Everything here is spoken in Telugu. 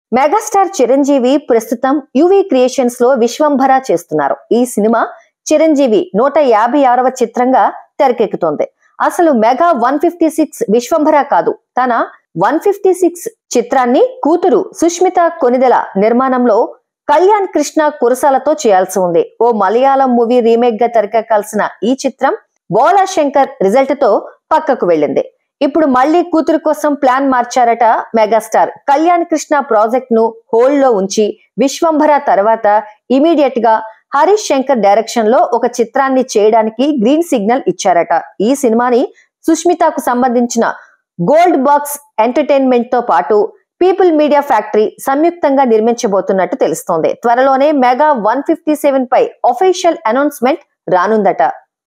మెగాస్టార్ చిరంజీవి ప్రస్తుతం యువి క్రియేషన్స్ లో విశ్వంభర చేస్తున్నారు ఈ సినిమా చిరంజీవి నూట యాభై ఆరవ చిత్రంగా తెరకెక్కుతోంది అసలు mega one fifty six Vishwambhara కాదు తన వన్ ఫిఫ్టీ సిక్స్ చిత్రాన్ని కూతురు సుష్మిత కొనిదెల నిర్మాణంలో కళ్యాణ్ కృష్ణ కురసాలతో చేయాల్సి ఉంది ఓ మలయాళం మూవీ రీమేక్ గా తెరకెక్కాల్సిన ఈ చిత్రం బోలా శంకర్ రిజల్ట్ తో పక్కకు వెళ్ళింది ఇప్పుడు మళ్ళీ కూతురు కోసం ప్లాన్ మార్చారట మెగాస్టార్ కళ్యాణ్ కృష్ణ ప్రాజెక్ట్ ను హోల్డ్ లో ఉంచి విశ్వంభర తర్వాత ఇమీడియట్ గా హరీష్ శంకర్ డైరెక్షన్ లో ఒక చిత్రాన్ని చేయడానికి గ్రీన్ సిగ్నల్ ఇచ్చారట ఈ సినిమాని సుష్మితకు సంబంధించిన గోల్డ్ బాక్స్ ఎంటర్టైన్మెంట్ తో పాటు పీపుల్ మీడియా ఫ్యాక్టరీ సంయుక్తంగా నిర్మించబోతున్నట్టు తెలుస్తోంది త్వరలోనే మెగా వన్ ఫిఫ్టీ సెవెన్ పై అఫీషియల్ అనౌన్స్మెంట్ రానుందట